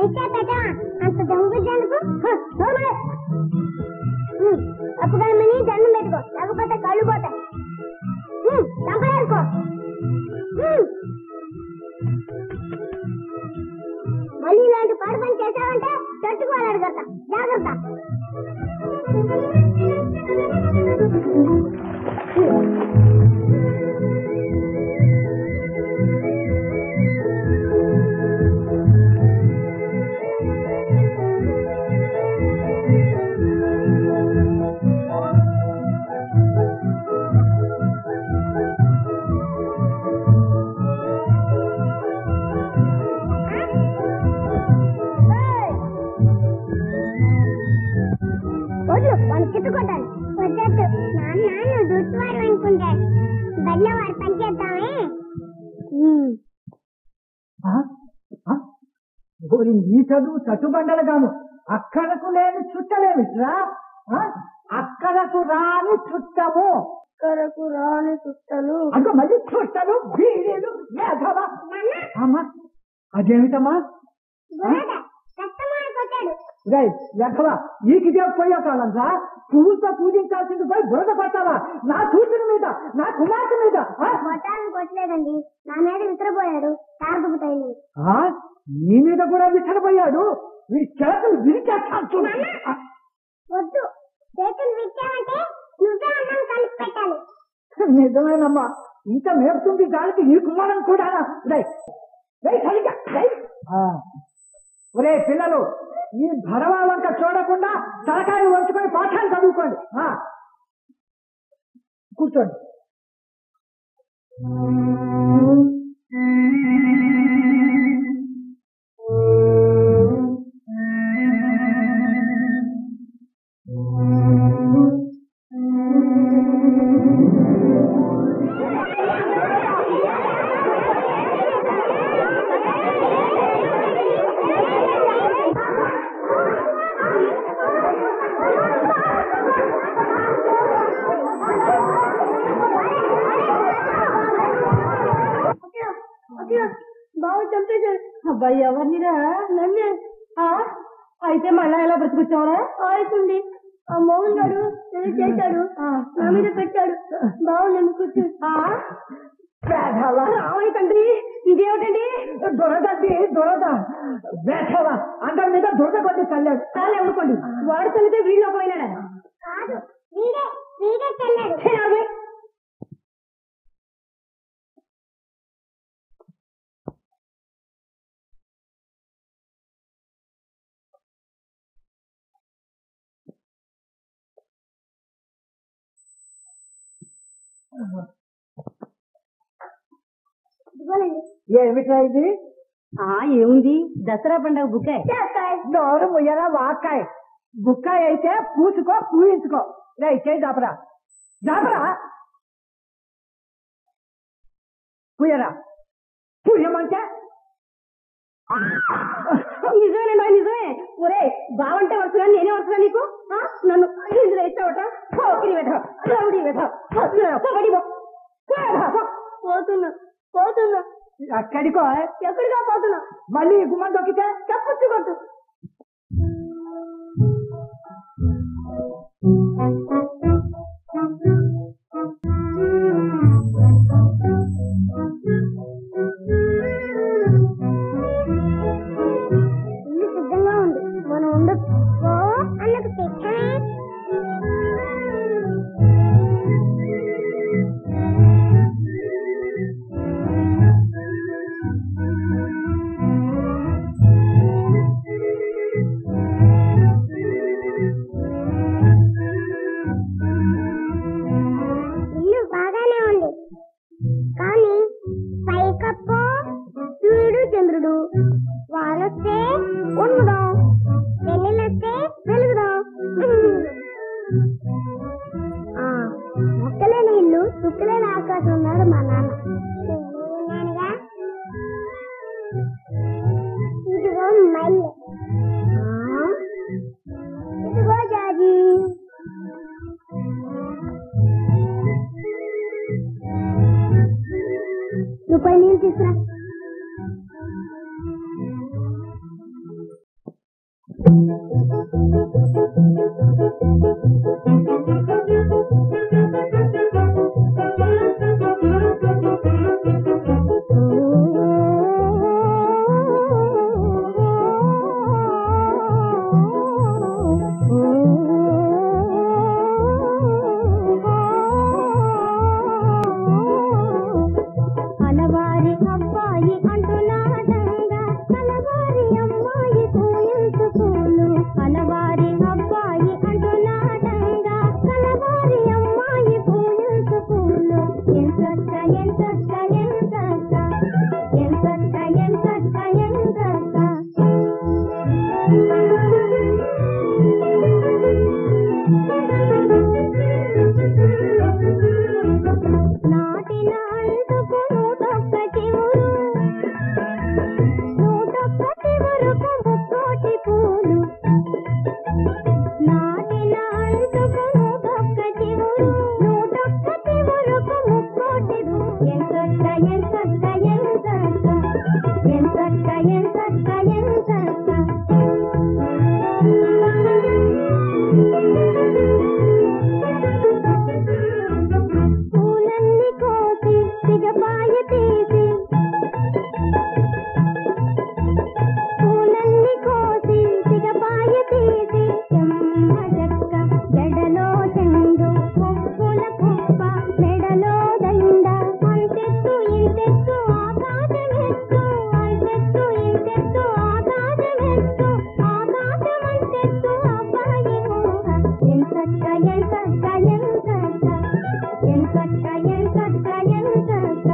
అయితే పెట్టా అంత దొంగకు అప్పుడు మని దండం పెట్టుకో లేకపోతే కళ్ళు పోతాయి హ్మ్, చంపలేరుకో హ్మ్. మళ్ళీ ఇలాంటి పాడు పని చేశావంటే తట్టుకోవాలి కదా జాగ్రత్త వద్దు వాడిని తిట్టుకుంటాను వద్దొద్దు నాన్న నువ్వు దుట్టువారు అనుకుంటాడు బడిలో వాడు పని చేద్దామే ఆ? ఆ? ఓరి ఈ చదువు చట్టుబండలు గాను అక్కడకు లేని చుట్టలేమిట్రా ఆ? అక్కడకు రాని చుట్టము కరకు రాని చుట్టలు అంటే మళ్ళీ చుట్టలు బీడీలు మేధవ అమ్మా అదేమిటమ్మా బురద రక్తమాన కొట్టాడు రై లేఖవా ఈకిదే పోయే కాలంగా పువ్వుతో పూజించాల్సింది పోయి బురద పట్టావా నా కూతురు మీద నా కుమార్తె మీద ఆ? మొత్తాన్ని కొట్టలేదండి నా మీద విసిరపోయాడు తారపు తైలి ఆ? నీ మీద కూడా విచ్చడపోయాడు వీడి చేతులు విరిచేస్తాను చూడు ఆ, వద్దు చేతులు విచ్చావంటే నువ్వే అన్నం కలిపి పెట్టాలి నిజమేనమ్మా ఇంత మేపుతుంది దానికి ఈ కుమారం కూడా రై రై సరిగ్గా రై ఆ. ఒరే పిల్లలు ఈ భరవా వంక చూడకుండా తలకాయ వంచుకొని పాఠాలు చదువుకోండి ఆ. కూర్చోండి బాబు చంపేశాడు అబ్బాయి ఎవరినిరా నన్నే ఆ? అయితే మళ్ళా ఎలా బ్రతుకొచ్చావరా ఆడుతుంది ఆ మౌన్ గాడు ఏదో చేశాడు నా మీద పెట్టాడు బాబు నమ్ముకొచ్చు రావణి తండ్రి ఇదేమిటండి దొరదండి దొరద వేసవ అందరి మీద దురద కొద్ది చల్లాడు చాలా అనుకోండి వాడు చదివితే వీళ్ళు పోయినాడా కాదు వీడే వీడే చెల్లాడు ఇదిగోనండి ఏమిట్రా ఇది ఆ ఏముంది దసరా పండగ బుక్కే నోరు ముయ్యరా వాకాయ్ బుక్కాయ అయితే పూసుకో పూయించుకో రే చేయి దాపరా దాపరా పూయరా పూయమంటే నిజమేనండి నిజమే ఒరే బావంటే వరుసగా నేనే వరుసగా నీకు ఆ? నన్ను ఇందులో ఇస్తావట పోకిరి వెధ రౌడీ వెధ పోబడి పో. పో. పోతున్నా పోతున్నా అక్కడికో ఎక్కడికా పోతున్నా మళ్ళీ గుమ్మం దొక్కితే చెప్పొచ్చు కొట్టు ఇల్లు సిద్ధంగా ఉంది మనం ఉండొచ్చు ఓ అన్నకు తెచ్చనే ఇల్లు బాగానే ఉంది కానీ పైకప్పు సూర్యుడు చంద్రుడు వానొస్తే ఉండడం వెన్నెలొస్తే వెలుగుదాం ఆ, మొక్కలేని ఇల్లు చుక్కలేని ఆకాశం ఉన్నాడు మా నాన్న ఉన్నానుగా. ఇదిగో మల్లె ఆ, ఇదిగో జాజి నువ్వు పై నీళ్ళు తీసుకురా అలవారి అబ్బాయి అంటున్నాడంగా కలవారి అమ్మాయి పూయించుకోను అలవారి అబ్బాయి అంటున్నాడంగా కలవారి అమ్మాయి పూయించుకోను ఎంతక్క ఎంతక్క ఎంతక్క ఎంతక్క ఎంతక్క ఎంతక్క నాటిన అంటుకు నూటొక్క చివురు నూటొక్క చివురుకు ముక్కోటి పూలు నాటిన అంటుకు నూటొక్క చివురు నూటొక్క చివురుకు ముక్కోటి పూలు ఎంతక్క ఎంతక్క ఎంతక్క ఎంతక్క ఎంతక్క ఎంతక్క పూలన్నీ కోసి సిగపాయ తీసి పూలన్నీ కోసి సిగపాయ తీసి చెమ్మ చెక్క జడలో చెండు కొప్పుల కుప్ప మెడలో దండ అంతెత్తు ఇంతెత్తు ఆకాశమెత్తు అంతెత్తు ఇంతెత్తు ఆకాశమెత్తు ఆకాశమంతెత్తు అబ్బాయి ఊహ ఎంతక్క ఎంతక్క ఎంతక్క ఎంతక్క ఎంతక్క ఎంతక్క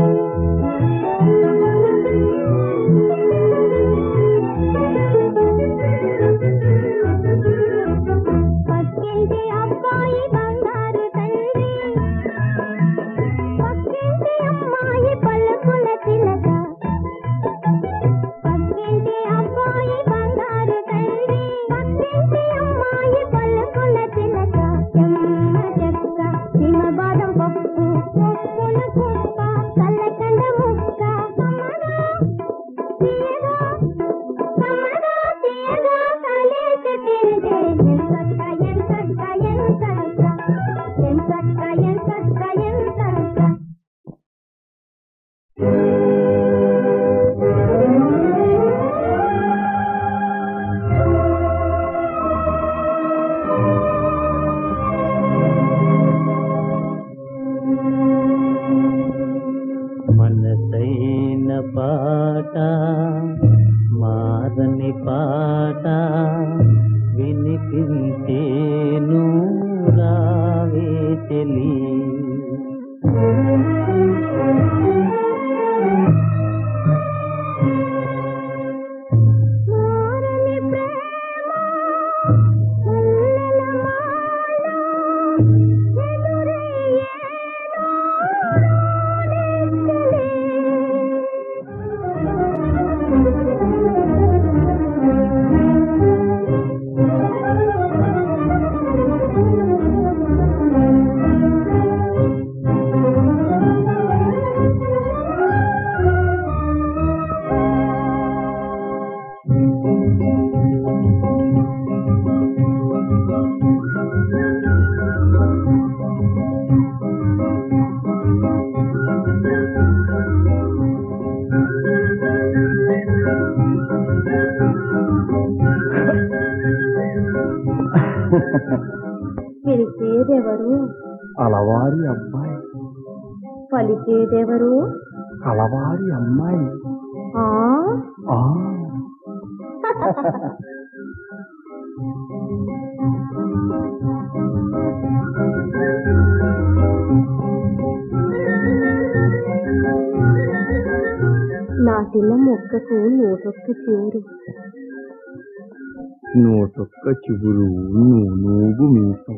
పక్కింటి అబ్బాయి బంగారు తండ్రి పక్కింటి అమ్మాయి పలుకుల తిలక పక్కింటి అబ్బాయి బంగారు తండ్రి పక్కింటి అమ్మాయి పలుకుల తిలక చెమ్మ చెక్క హిమబాదం పప్పు పప్పుల కుప్ప కల్లకండ ముక్క కమ్మగా తీయగా కమ్మగా తీయగా కలిసి తింటే ఎంతక్క ఎంతక్క ఎంతక్క ఎంతక్క ఎంతక్క ఎంతక్క మనసైన పాట మారని పాట వినిపించేను రావే చెలి మారని ప్రేమ పుల్లల మాల ఎదురయ్యేనా పిలిచేదెవరు అలవారి అబ్బాయి పలికేదెవరు అలవారి అమ్మాయి ఆ ఆ నాటిన మొక్కకు నూటొక్క చివురు నూటొక్క చిగురు నూనూగు మీసం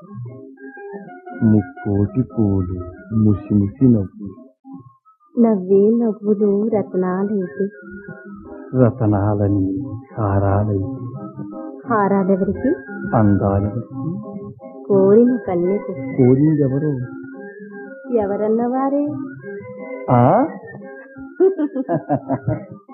ముక్కోటి పూలు ముసి ముసి నవ్వు నవ్వే నవ్వులు రత్నాలైతే రతనాలని హారాలై హారాలెవరికి అందాలెవరికి కోరిన కన్యకు కోరిందెవరో ఎవరన్నవారే ఆ